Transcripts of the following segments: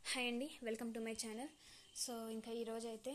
hi అండి welcome to my channel so ఇంకా ఈరోజు అయితే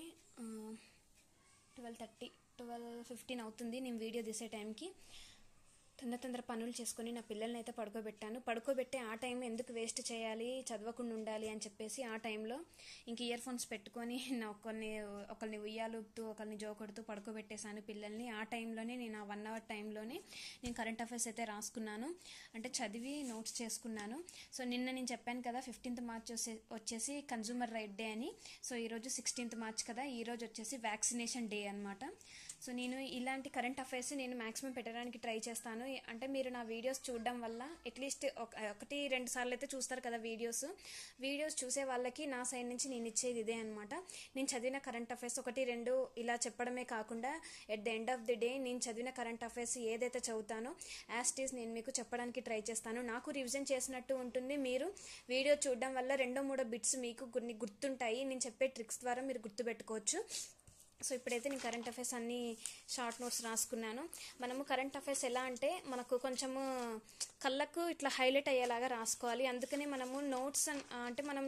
ట్వెల్వ్ థర్టీ ట్వెల్వ్ ఫిఫ్టీన్ అవుతుంది నేను వీడియో తీసే టైంకి తొందర తొందర పనులు చేసుకొని నా పిల్లల్ని అయితే పడుకోబెట్టాను పడుకోబెట్టే ఆ టైం ఎందుకు వేస్ట్ చేయాలి చదవకుండా ఉండాలి అని చెప్పేసి ఆ టైంలో ఇంక ఇయర్ ఫోన్స్ పెట్టుకొని నా ఒకరిని ఒకరిని ఉయ్యాలుపుతూ ఒకరిని జోకొడుతూ పడుకోబెట్టేశాను పిల్లల్ని ఆ టైంలోనే నేను ఆ వన్ అవర్ టైంలోనే నేను కరెంట్ అఫైర్స్ అయితే రాసుకున్నాను అంటే చదివి నోట్స్ చేసుకున్నాను సో నిన్న నేను చెప్పాను కదా ఫిఫ్టీన్త్ మార్చ్ వచ్చే వచ్చేసి కన్జ్యూమర్ రైట్ డే అని సో ఈరోజు సిక్స్టీన్త్ మార్చ్ కదా ఈరోజు వచ్చేసి వ్యాక్సినేషన్ డే అనమాట సో నేను ఇలాంటి కరెంట్ అఫైర్స్ నేను మాక్సిమం పెట్టడానికి ట్రై చేస్తాను అంటే మీరు నా వీడియోస్ చూడడం వల్ల అట్లీస్ట్ ఒకటి రెండు సార్లు అయితే చూస్తారు కదా వీడియోస్ వీడియోస్ చూసే వాళ్ళకి నా సైడ్ నుంచి నేను ఇచ్చేది ఇదే అనమాట నేను చదివిన కరెంట్ అఫైర్స్ ఒకటి రెండు ఇలా చెప్పడమే కాకుండా at the end of the day నేను చదివిన కరెంట్ అఫైర్స్ ఏదైతే చదువుతానో యాస్టీస్ నేను మీకు చెప్పడానికి ట్రై చేస్తాను నాకు రివిజన్ చేసినట్టు ఉంటుంది మీరు వీడియో చూడడం వల్ల రెండో మూడో బిట్స్ మీకు కొన్ని గుర్తుంటాయి నేను చెప్పే ట్రిక్స్ ద్వారా మీరు గుర్తుపెట్టుకోవచ్చు సో ఇప్పుడైతే నేను కరెంట్ అఫైర్స్ అన్ని షార్ట్ నోట్స్ రాసుకున్నాను మనము కరెంట్ అఫైర్స్ ఎలా అంటే మనకు కొంచెము కళ్ళకు ఇట్లా హైలైట్ అయ్యేలాగా రాసుకోవాలి అందుకనే మనము నోట్స్ అంటే మనం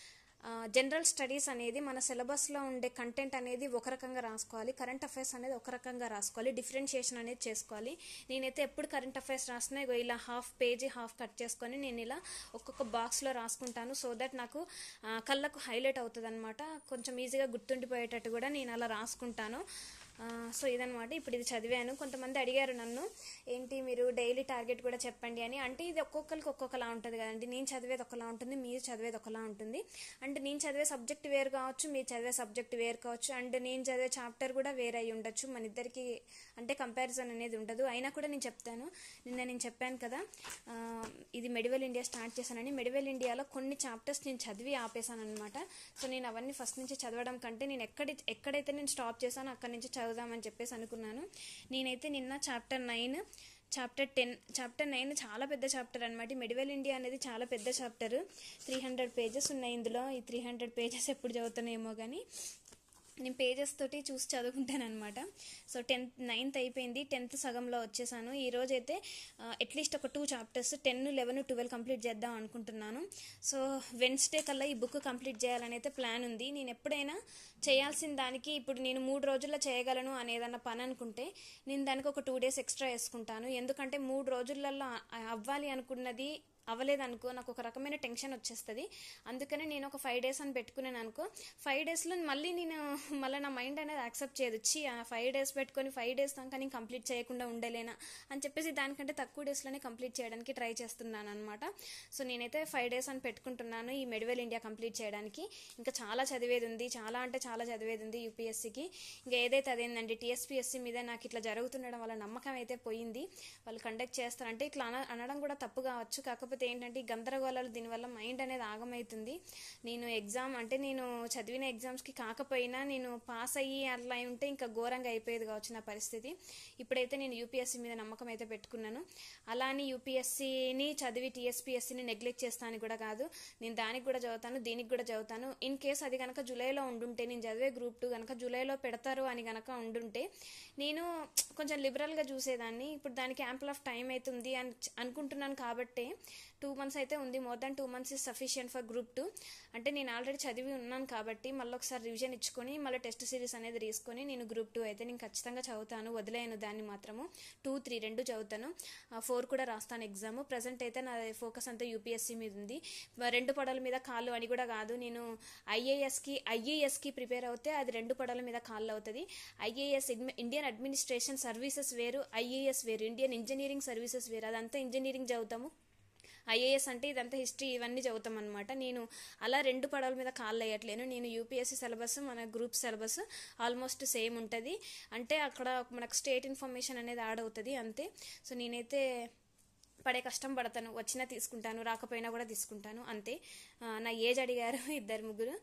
జనరల్ స్టడీస్ అనేది మన సిలబస్లో ఉండే కంటెంట్ అనేది ఒక రకంగా రాసుకోవాలి కరెంట్ అఫైర్స్ అనేది ఒక రకంగా రాసుకోవాలి డిఫరెన్షియేషన్ అనేది చేసుకోవాలి నేనైతే ఎప్పుడు కరెంట్ అఫైర్స్ రాసినా ఇగో ఇలా హాఫ్ పేజీ హాఫ్ కట్ చేసుకొని నేను ఇలా ఒక్కొక్క బాక్స్లో రాసుకుంటాను సో దట్ నాకు కళ్ళకు హైలైట్ అవుతుంది అనమాట కొంచెం ఈజీగా గుర్తుండిపోయేటట్టు కూడా నేను అలా రాసుకుంటాను సో ఇదనమాట ఇప్పుడు ఇది చదివాను కొంతమంది అడిగారు నన్ను ఏంటి మీరు డైలీ టార్గెట్ కూడా చెప్పండి అని అంటే ఇది ఒక్కొక్కరికి ఒక్కొక్కలా ఉంటుంది కదండి నేను చదివేది ఒకలా ఉంటుంది మీరు చదివేది ఒకలా ఉంటుంది అంటే నేను చదివే సబ్జెక్ట్ వేరు కావచ్చు మీరు చదివే సబ్జెక్ట్ వేరు కావచ్చు అండ్ నేను చదివే చాప్టర్ కూడా వేరే అయి ఉండొచ్చు మన ఇద్దరికి అంటే కంపారిజన్ అనేది ఉండదు అయినా కూడా నేను చెప్తాను నిన్న నేను చెప్పాను కదా ఇది మెడివల్ ఇండియా స్టార్ట్ చేశానని మెడివల్ ఇండియాలో కొన్ని చాప్టర్స్ నేను చదివి ఆపేశాను అనమాట సో నేను అవన్నీ ఫస్ట్ నుంచి చదవడం కంటే నేను ఎక్కడి ఎక్కడైతే నేను స్టాప్ చేశానో అక్కడి నుంచి చదువుదామని చెప్పేసి అనుకున్నాను నేనైతే నిన్న chapter nine chapter ten chapter nine చాలా పెద్ద చాప్టర్ అనమాట మెడివల్ ఇండియా అనేది చాలా పెద్ద చాప్టర్ త్రీ హండ్రెడ్ పేజెస్ ఉన్నాయి ఇందులో ఈ త్రీ హండ్రెడ్ పేజెస్ ఎప్పుడు చదువుతానేమో కానీ నేను పేజెస్ తోటి చూసి చదువుకుంటాను అనమాట సో టెన్త్ నైన్త్ అయిపోయింది టెన్త్ సగంలో వచ్చేసాను ఈ రోజు అయితే అట్లీస్ట్ ఒక two chapters ten eleven twelve complete చేద్దాం అనుకుంటున్నాను సో వెన్స్డే కల్లా ఈ బుక్ కంప్లీట్ చేయాలని అయితే ప్లాన్ ఉంది నేను ఎప్పుడైనా చేయాల్సిన దానికి ఇప్పుడు నేను మూడు రోజుల్లో చేయగలను అనేదన్న పని అనుకుంటే నేను దానికి ఒక టూ డేస్ ఎక్స్ట్రా వేసుకుంటాను ఎందుకంటే మూడు రోజులలో అవ్వాలి అనుకున్నది అవ్వలేదనుకో నాకు ఒక రకమైన టెన్షన్ వచ్చేస్తుంది అందుకనే నేను ఒక ఫైవ్ డేస్ అని పెట్టుకున్నాను అనుకో ఫైవ్ డేస్లో మళ్ళీ నేను మళ్ళీ నా మైండ్ అనేది యాక్సెప్ట్ చేయదు వచ్చి ఆ ఫైవ్ డేస్ పెట్టుకొని ఫైవ్ డేస్ దాకా నేను కంప్లీట్ చేయకుండా ఉండలేనా అని చెప్పేసి దానికంటే తక్కువ డేస్లోనే కంప్లీట్ చేయడానికి ట్రై చేస్తున్నాను అనమాట సో నేనైతే ఫైవ్ డేస్ అని పెట్టుకుంటున్నాను ఈ మెడివల్ ఇండియా కంప్లీట్ చేయడానికి ఇంకా చాలా చదివేది ఉంది చాలా అంటే చాలా చదివేది ఉంది యూపీఎస్సీకి ఇంకా ఏదైతే అదేందండి టీఎస్పీఎస్సీ మీద నాకు ఇట్లా జరుగుతుండడం వల్ల నమ్మకం అయితే పోయింది వాళ్ళు కండక్ట్ చేస్తారంటే ఇట్లా అన అనడం కూడా తప్పు కావచ్చు కాకపోతే కాకపోతే ఏంటంటే ఈ గందరగోళాలు దీనివల్ల మైండ్ అనేది ఆగమవుతుంది నేను ఎగ్జామ్ అంటే నేను చదివిన ఎగ్జామ్స్కి కాకపోయినా నేను పాస్ అయ్యి అట్లా ఉంటే ఇంకా ఘోరంగా అయిపోయేది కావచ్చు నా పరిస్థితి ఇప్పుడైతే నేను యూపీఎస్సీ మీద నమ్మకం అయితే పెట్టుకున్నాను అలా అని యూపీఎస్సీని చదివి టీఎస్పీఎస్సీని నెగ్లెక్ట్ చేస్తాను కూడా కాదు నేను దానికి కూడా చదువుతాను దీనికి కూడా చదువుతాను ఇన్ కేస్ అది కనుక జూలైలో ఉండుంటే నేను చదివే గ్రూప్ టూ కనుక జూలైలో పెడతారు అని కనుక ఉండుంటే నేను కొంచెం లిబరల్గా చూసేదాన్ని ఇప్పుడు దానికి యాంపుల్ ఆఫ్ టైం అవుతుంది అని అనుకుంటున్నాను కాబట్టి టూ మంత్స్ అయితే ఉంది more than two months is sufficient for group two అంటే నేను ఆల్రెడీ చదివి ఉన్నాను కాబట్టి మళ్ళీ ఒకసారి రివిజన్ ఇచ్చుకొని మళ్ళీ టెస్ట్ సిరీస్ అనేది తీసుకొని నేను గ్రూప్ టూ అయితే నేను ఖచ్చితంగా చదువుతాను వదిలేను దాన్ని మాత్రము టూ త్రీ రెండు చదువుతాను ఫోర్ కూడా రాస్తాను ఎగ్జామ్ ప్రజెంట్ అయితే నా ఫోకస్ అంతా యూపీఎస్సీ మీద ఉంది రెండు పడవల మీద కాళ్ళు అని కూడా కాదు నేను ఐఏఎస్కి ఐఏఎస్కి ప్రిపేర్ అవుతే అది రెండు పడవల మీద కాళ్ళు అవుతుంది ఐఏఎస్ ఇండియన్ అడ్మినిస్ట్రేషన్ సర్వీసెస్ వేరు ఐఏఎస్ వేరు ఇండియన్ ఇంజనీరింగ్ సర్వీసెస్ వేరు అదంతా ఇంజనీరింగ్ చదువుతాము ఐఏఎస్ అంటే ఇదంతా హిస్టరీ ఇవన్నీ చదువుతాం అనమాట నేను అలా రెండు పడవల మీద కాళ్ళు వేయట్లేను నేను యూపీఎస్సీ సిలబస్ మన గ్రూప్ సిలబస్ ఆల్మోస్ట్ సేమ్ ఉంటుంది అంటే అక్కడ మనకు స్టేట్ ఇన్ఫర్మేషన్ అనేది యాడ్ అవుతుంది అంతే సో నేనైతే పడే కష్టం పడతాను వచ్చినా తీసుకుంటాను రాకపోయినా కూడా తీసుకుంటాను అంతే నా ఏజ్ అడిగారు ఇద్దరు ముగ్గురు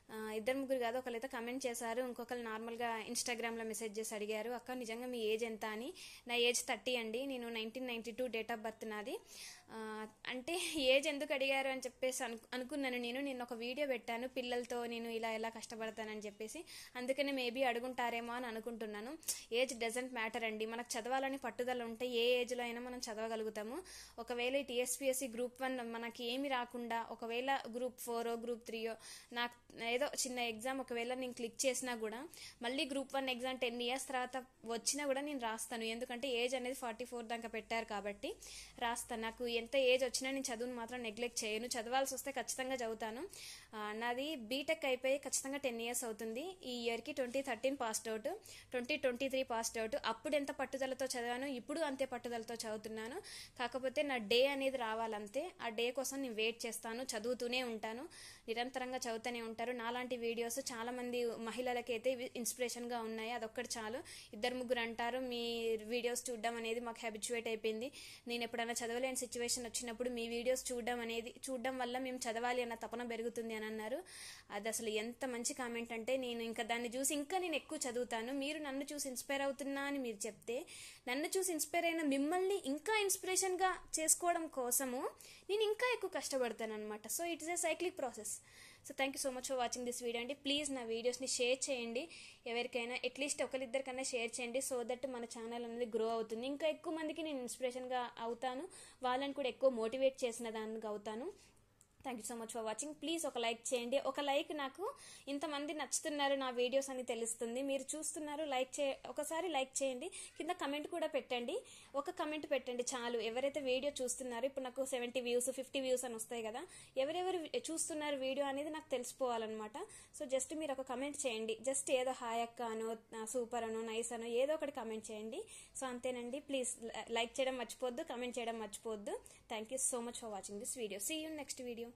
ఆ, ఇద్దరు ముగ్గురు కాదు ఒకరైతే కమెంట్ చేశారు ఇంకొకరు నార్మల్గా ఇన్స్టాగ్రామ్లో మెసేజ్ చేసి అడిగారు అక్క నిజంగా మీ ఏజ్ ఎంత అని నా ఏజ్ థర్టీ అండి నేను nineteen ninety two date of birth నాది ఆ, అంటే ఏజ్ ఎందుకు అడిగారు అని చెప్పేసి అను అనుకున్నాను నేను నేను ఒక వీడియో పెట్టాను పిల్లలతో నేను ఇలా ఎలా కష్టపడతానని చెప్పేసి అందుకనే మేబీ అడుగుంటారేమో అని అనుకుంటున్నాను ఏజ్ డజంట్ మ్యాటర్ అండి మనకు చదవాలని పట్టుదల ఉంటే ఏ ఏజ్లో అయినా మనం చదవగలుగుతాము ఒకవేళ ఈ టీఎస్పీఎస్సీ గ్రూప్ వన్ మనకి ఏమి రాకుండా ఒకవేళ గ్రూప్ ఫోరో గ్రూప్ త్రీయో నాకు ఏదో చిన్న ఎగ్జామ్ ఒకవేళ నేను క్లిక్ చేసినా కూడా మళ్ళీ group one exam ten years తర్వాత వచ్చినా కూడా నేను రాస్తాను ఎందుకంటే ఏజ్ అనేది ఫార్టీ ఫోర్ దాకా పెట్టారు కాబట్టి రాస్తాను నాకు ఎంత ఏజ్ వచ్చినా నేను చదువును మాత్రం నెగ్లెక్ట్ చేయను చదవాల్సి వస్తే ఖచ్చితంగా చదువుతాను ఆ, నాది బీటెక్ అయిపోయి ఖచ్చితంగా టెన్ ఇయర్స్ అవుతుంది ఈ ఇయర్కి twenty thirteen passed out twenty twenty three passed out అప్పుడు ఎంత పట్టుదలతో చదివాను ఇప్పుడు అంతే పట్టుదలతో చదువుతున్నాను కాకపోతే నా డే అనేది రావాలంతే ఆ డే కోసం నేను వెయిట్ చేస్తాను చదువుతూనే ఉంటాను నిరంతరంగా చదువుతూనే ఉంటారు నాలాంటి వీడియోస్ చాలా మంది మహిళలకైతే ఇవి ఇన్స్పిరేషన్గా ఉన్నాయి అదొక్కటి చాలు ఇద్దరు ముగ్గురు అంటారు మీ వీడియోస్ చూడడం అనేది మాకు హ్యాబిచువేట్ అయిపోయింది నేను ఎప్పుడైనా చదవలేని సిచ్యువేషన్ వచ్చినప్పుడు మీ వీడియోస్ చూడడం అనేది చూడడం వల్ల మేము చదవాలి అన్న తపన పెరుగుతుంది అని అన్నారు అది అసలు ఎంత మంచి కామెంట్ అంటే నేను ఇంకా దాన్ని చూసి ఇంకా నేను ఎక్కువ చదువుతాను మీరు నన్ను చూసి ఇన్స్పైర్ అవుతున్నా అని మీరు చెప్తే నన్ను చూసి ఇన్స్పైర్ అయిన మిమ్మల్ని ఇంకా ఇన్స్పిరేషన్గా చేసుకోవడం కోసము నేను ఇంకా ఎక్కువ కష్టపడతాను అనమాట so it is a cyclic process so thank you so much for watching this video అండి ప్లీజ్ నా వీడియోస్ని షేర్ చేయండి ఎవరికైనా అట్లీస్ట్ ఒకరిద్దరికైనా షేర్ చేయండి సో దట్ మన ఛానల్ అనేది గ్రో అవుతుంది ఇంకా ఎక్కువ మందికి నేను ఇన్స్పిరేషన్గా అవుతాను వాళ్ళని కూడా ఎక్కువ మోటివేట్ చేసిన దానికి అవుతాను thank you so much for watching please ఒక లైక్ చేయండి ఒక లైక్ నాకు ఇంతమంది నచ్చుతున్నారు నా వీడియోస్ అని తెలుస్తుంది మీరు చూస్తున్నారు లైక్ చే ఒకసారి లైక్ చేయండి కింద కమెంట్ కూడా పెట్టండి ఒక కమెంట్ పెట్టండి చాలు ఎవరైతే వీడియో చూస్తున్నారో ఇప్పుడు నాకు సెవెంటీ వ్యూస్ ఫిఫ్టీ వ్యూస్ అని వస్తాయి కదా ఎవరెవరు చూస్తున్నారు వీడియో అనేది నాకు తెలిసిపోవాలన్నమాట సో జస్ట్ మీరు ఒక కమెంట్ చేయండి జస్ట్ ఏదో హాయ్ అక్క అనో సూపర్ అనో నైస్ అనో ఏదో ఒకటి కమెంట్ చేయండి సో అంతేనండి ప్లీజ్ లైక్ చేయడం మర్చిపోవద్దు కమెంట్ చేయడం మర్చిపోవద్దు thank you so much for watching this video see you next video